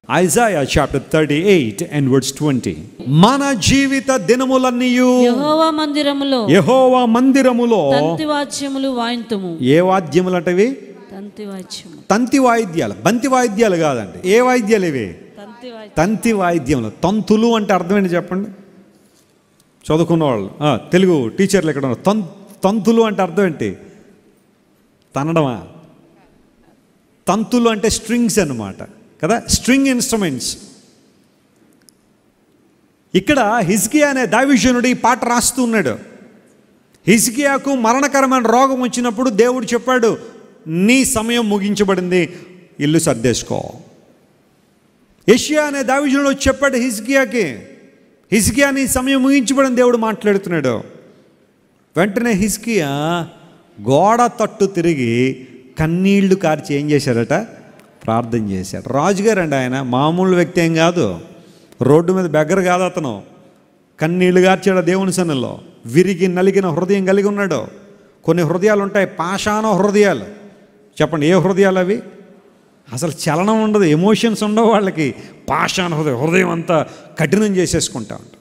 Isaiah chapter 38 and verse 20. మన జీవిత దినములన్నీయు యెహోవా మందిరములో యెహోవా మందిరములో తంతి వాద్యములు వాయింతుము ఏ వాద్యములు అంటవి తంతి వాద్యము తంతి వాయిద్యాలు బంతి వాయిద్యాలు కాదండి ఏ వాయిద్యాలు ఇవి తంతి వాద్యం తంతి వాయిద్యములు తంతులు అంటే అర్థమేంటి చెప్పండి చదువుకున్న వాళ్ళు ఆ, తెలుగు టీచర్లు ఎక్కడ ఉన్నారు తం తంతులు అంటే అర్థం ఏంటి తనడమా తంతులు అంటే స్ట్రింగ్స్ అన్నమాట కదా స్ట్రింగ్ ఇన్స్ట్రుమెంట్స్ ఇక్కడ హిజ్కియా అనే దావిజనుడు ఈ పాట రాస్తూ ఉన్నాడు హిజ్కియాకు మరణకరమైన రోగం వచ్చినప్పుడు దేవుడు చెప్పాడు నీ సమయం ముగించబడింది ఇల్లు సర్దేసుకో యషియా అనే దావిజనుడు వచ్చి చెప్పాడు హిజ్కియాకి హిజ్కియా నీ సమయం ముగించబడిన దేవుడు మాట్లాడుతున్నాడు వెంటనే హిజ్కియా గోడ తట్టు తిరిగి కన్నీళ్లు కార్చి ఏం చేశాడట ప్రార్థన చేశాడు రాజుగారు అండి ఆయన మామూలు వ్యక్తి ఏం కాదు రోడ్డు మీద బెగ్గర కాదు అతను కన్నీళ్లు గార్చాడు దేవుని సన్నిలో విరిగి నలిగిన హృదయం కలిగి ఉన్నాడు కొన్ని హృదయాలు ఉంటాయి పాషాణ హృదయాలు చెప్పండి ఏ హృదయాలు అవి అసలు చలనం ఉండదు ఎమోషన్స్ ఉండవు వాళ్ళకి పాషాణ హృదయం హృదయం అంతా కఠినం చేసేసుకుంటా ఉంటాం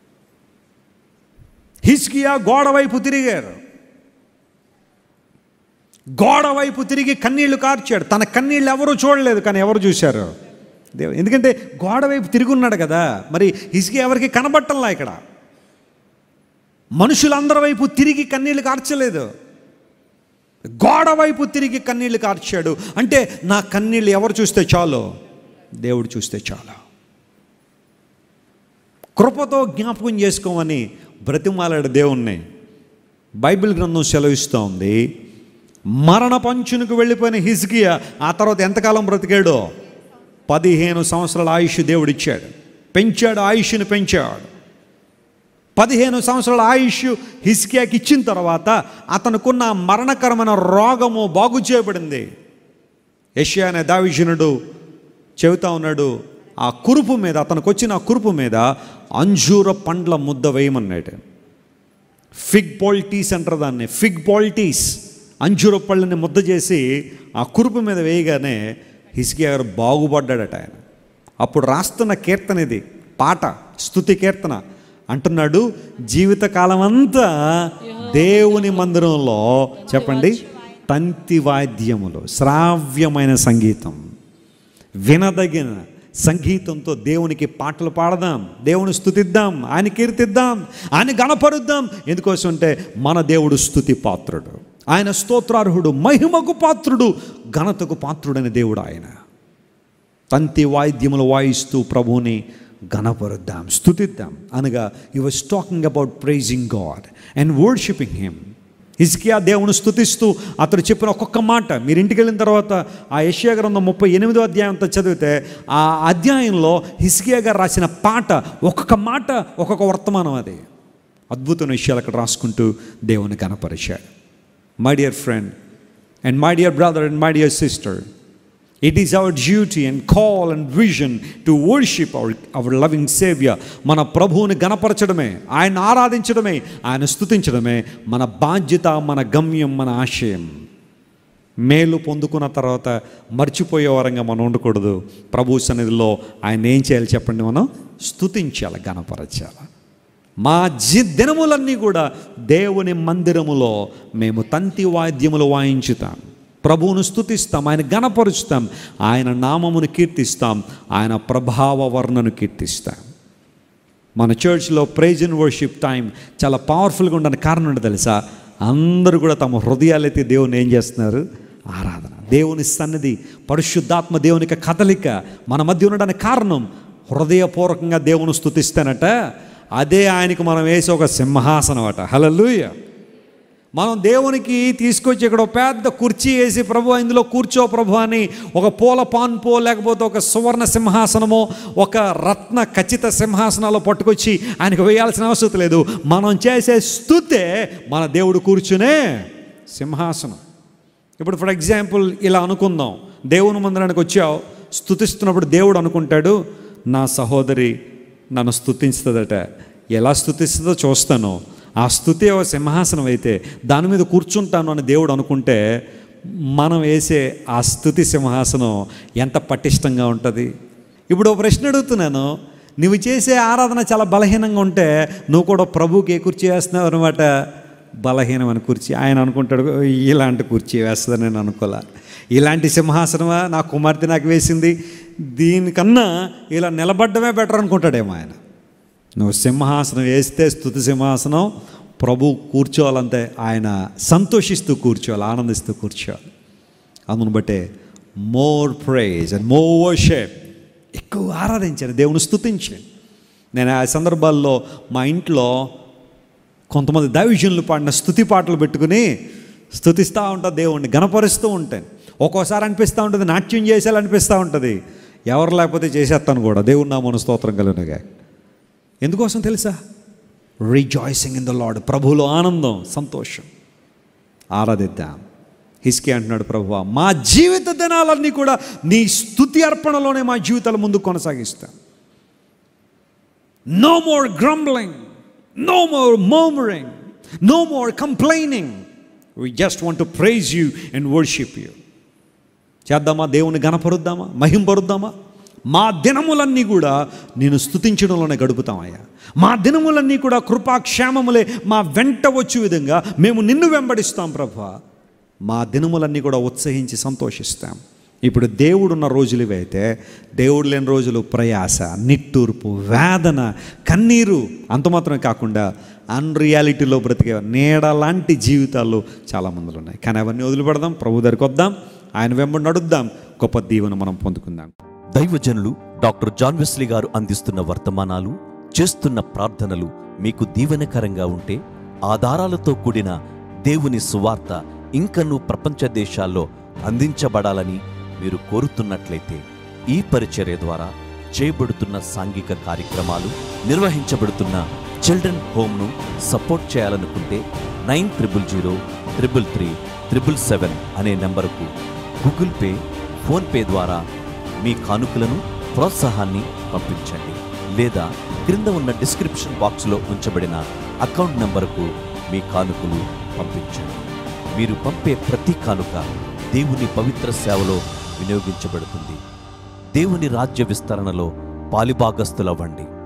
హిస్కియా గోడ వైపు తిరిగారు గోడ వైపు తిరిగి కన్నీళ్లు కార్చాడు తన కన్నీళ్ళు ఎవరు చూడలేదు కానీ ఎవరు చూశారు దేవు ఎందుకంటే గోడ వైపు తిరిగి ఉన్నాడు కదా మరి హిస్కి ఎవరికి కనబట్టంలా ఇక్కడ మనుషులందరి వైపు తిరిగి కన్నీళ్లు కార్చలేదు గోడ వైపు తిరిగి కన్నీళ్లు కార్చాడు అంటే నా కన్నీళ్ళు ఎవరు చూస్తే చాలు దేవుడు చూస్తే చాలు కృపతో జ్ఞాపకం చేసుకోమని బ్రతిమాలాడు దేవుణ్ణి బైబిల్ గ్రంథం సెలవిస్తోంది మరణ పంచునికి వెళ్ళిపోయిన హిజ్కియా ఆ తర్వాత ఎంతకాలం బ్రతికాడో పదిహేను సంవత్సరాల ఆయుష్ దేవుడిచ్చాడు పెంచాడు ఆయుష్ని పెంచాడు పదిహేను సంవత్సరాల ఆయుష్ హిస్కియాకి ఇచ్చిన తర్వాత అతనుకున్న మరణకరమైన రోగము బాగు చేయబడింది యష్యా అనే దావిజనుడు చెబుతా ఉన్నాడు ఆ కురుపు మీద అతనికి వచ్చిన ఆ కురుపు మీద అంజూర పండ్ల ముద్ద వేయమన్నాడు ఫిగ్ పాలిటీస్ అంటారు దాన్ని ఫిగ్ పాలిటీస్ అంజూర పళ్ళని ముద్ద చేసి ఆ కురుపు మీద వేయగానే హిస్కియా గారు బాగుపడ్డాడట ఆయన అప్పుడు రాస్తున్న కీర్తన ఇది పాట స్తుతి కీర్తన అంటున్నాడు జీవితకాలం అంతా దేవుని మందిరంలో చెప్పండి తంతి వాద్యములు శ్రావ్యమైన సంగీతం వినదగిన సంగీతంతో దేవునికి పాటలు పాడదాం దేవుని స్తుతిద్దాం ఆయన కీర్తిద్దాం ఆయన గణపరుద్దాం ఎందుకోసం అంటే మన దేవుడు స్తుతి పాత్రుడు ఆయన స్తోత్రార్హుడు మహిమకు పాత్రుడు ఘనతకు పాత్రుడైన దేవుడు ఆయన తంతి వాయిద్యములు వాయిస్తూ ప్రభువుని గణపరుద్దాం స్తుతిద్దాం అనగా he was talking about praising God and worshipping him Hezekiah దేవుని స్తుతిస్తూ అతడు చెప్పిన ఒక్కొక్క మాట మీరు ఇంటికి వెళ్ళిన తర్వాత ఆ యెషయా గ్రంథం ముప్పై ఎనిమిదో అధ్యాయంతో చదివితే ఆ అధ్యాయంలో హిజ్కియా గారు రాసిన పాట ఒక్కొక్క మాట ఒక్కొక్క వర్తమానం అది అద్భుతమైన విషయాలు అక్కడ రాసుకుంటూ దేవుని కనపరిచాడు my dear friend and my dear brother and my dear sister it is our duty and call and vision to worship our our loving saviour మన ప్రభువుని గణపరచడమే ఆయన ఆరాధించడమే ఆయన స్తుతించడమే మన బాధ్యత మన గమ్యం మన ఆశయం మేలు పొందుకున్న తర్వాత మర్చిపోయే వరంగా మనం ఉండకూడదు ప్రభు సన్నిధిలో ఆయన ఏం చేయాలి చెప్పండి మనం స్తుతించాలి గణపరచాలి మా జి దినములన్నీ కూడా దేవుని మందిరములో మేము తంతి వాద్యములు వాయించుతాం ప్రభువును స్తుతిస్తాం ఆయన గణపరుస్తాం ఆయన నామమును కీర్తిస్తాం ఆయన ప్రభావ వర్ణను కీర్తిస్తాం మన చర్చ్లో ప్రైజ్ అండ్ వర్షిప్ టైం చాలా పవర్ఫుల్గా ఉండడానికి కారణం ఏంటో తెలుసా అందరూ కూడా తమ హృదయాలైతే దేవుని ఏం చేస్తున్నారు ఆరాధన దేవుని సన్నిధి పరిశుద్ధాత్మ దేవునికి కదలిక మన మధ్య ఉండడానికి కారణం హృదయపూర్వకంగా దేవుని స్తుతిస్తానట అదే ఆయనకు మనం వేసే ఒక సింహాసనం అట హలలుయ మనం దేవునికి తీసుకొచ్చి ఇక్కడ ఒక పెద్ద కుర్చీ వేసి ప్రభు ఇందులో కూర్చో ప్రభు అని ఒక పూల పాన్పో లేకపోతే ఒక సువర్ణ సింహాసనమో ఒక రత్న ఖచ్చిత సింహాసనాలు పట్టుకొచ్చి ఆయనకు వేయాల్సిన అవసరం లేదు మనం చేసే స్థుతే మన దేవుడు కూర్చునే సింహాసనం ఇప్పుడు ఫర్ ఎగ్జాంపుల్ ఇలా అనుకుందాం దేవుని మందిరానికి వచ్చావు స్థుతిస్తున్నప్పుడు దేవుడు అనుకుంటాడు నా సహోదరి నన్ను స్థుతిస్తుందట ఎలా స్థుతిస్తుందో చూస్తాను ఆ స్థుతి ఒక సింహాసనం అయితే దాని మీద కూర్చుంటాను అని దేవుడు అనుకుంటే మనం వేసే ఆ స్థుతి సింహాసనం ఎంత పటిష్టంగా ఉంటుంది ఇప్పుడు ఒక ప్రశ్న అడుగుతున్నాను నువ్వు చేసే ఆరాధన చాలా బలహీనంగా ఉంటే నువ్వు కూడా ప్రభుకి ఏ కుర్చీ వేస్తున్నావు అనమాట బలహీనమైన కుర్చీ ఆయన అనుకుంటాడు ఇలాంటి కుర్చీ వేస్తుందని నేను అనుకోలే ఇలాంటి సింహాసనమా నా కుమార్తె నాకు వేసింది దీనికన్నా ఇలా నిలబడ్డమే బెటర్ అనుకుంటాడేమో ఆయన నువ్వు సింహాసనం వేస్తే స్థుతి సింహాసనం ప్రభు కూర్చోవాలంటే ఆయన సంతోషిస్తూ కూర్చోవాలి ఆనందిస్తూ కూర్చోవాలి అందును బట్టే more praise and more worship ఎక్కువ ఆరాధించాను దేవుని స్తుతించాను నేను ఆ సందర్భాల్లో మా ఇంట్లో కొంతమంది దైవజనులు పాడిన స్తుతి పాటలు పెట్టుకుని స్తుతిస్తూ ఉంటా దేవుణ్ణి గణపరుస్తూ ఉంటాను ఒక్కోసారి అనిపిస్తూ ఉంటుంది నాట్యం చేసేయాలనిపిస్తూ ఉంటుంది ఎవరు లేకపోతే చేసేస్తాను కూడా దేవుని నామన స్తోత్రం కలిగినగా ఎందుకోసం తెలుసా రిజాయిసింగ్ ఇన్ ద లాడ్ ప్రభువులో ఆనందం సంతోషం ఆరాధిద్దాం హిస్కి అంటున్నాడు ప్రభువా మా జీవిత దినాలన్నీ కూడా నీ స్తుతి అర్పణలోనే మా జీవితాల ముందు కొనసాగిస్తాం no more grumbling no more murmuring no more complaining we just want to praise you and worship you చేద్దామా దేవుని గణపరుద్దామా మహింపరుద్దామా మా దినములన్నీ కూడా నేను స్తుతించడంలోనే గడుపుతామయ్యా మా దినములన్నీ కూడా కృపాక్షేమములే మా వెంట వచ్చే విధంగా మేము నిన్ను వెంబడిస్తాం ప్రభా మా దినములన్నీ కూడా ఉత్సహించి సంతోషిస్తాం ఇప్పుడు దేవుడున్న రోజులు ఇవి అయితే దేవుడు లేని రోజులు ప్రయాస నిట్టూర్పు వేదన కన్నీరు అంత మాత్రమే కాకుండా అన్రియాలిటీలో బ్రతికే నీడ లాంటి జీవితాలు చాలా మందిలో ఉన్నాయి కానీ అవన్నీ వదిలిపెడదాం ప్రభు దగ్గరికి వద్దాం ఆయన వెంబడి నడుద్దాం గొప్ప దీవెన మనం పొందుకుందాం దైవజనులు డాక్టర్ జాన్ వెస్లీ గారు అందిస్తున్న వర్తమానాలు చేస్తున్న ప్రార్థనలు మీకు దీవెనకరంగా ఉంటే ఆధారాలతో కూడిన దేవుని సువార్త ఇంకనూ ప్రపంచ దేశాల్లో అందించబడాలని మీరు కోరుతున్నట్లయితే ఈ పరిచర్య ద్వారా చేయబడుతున్న సాంఘిక కార్యక్రమాలు నిర్వహించబడుతున్న చిల్డ్రన్ హోమ్ను సపోర్ట్ చేయాలనుకుంటే nine triple zero triple three triple seven అనే నెంబరుకు గూగుల్ పే ఫోన్పే ద్వారా మీ కానుకలను ప్రోత్సాహాన్ని పంపించండి లేదా క్రింద ఉన్న డిస్క్రిప్షన్ బాక్స్లో ఉంచబడిన అకౌంట్ నంబరుకు మీ కానుకలు పంపించండి మీరు పంపే ప్రతి కానుక దేవుని పవిత్ర సేవలో వినియోగించబడుతుంది దేవుని రాజ్య విస్తరణలో పాలిభాగస్తులవ్వండి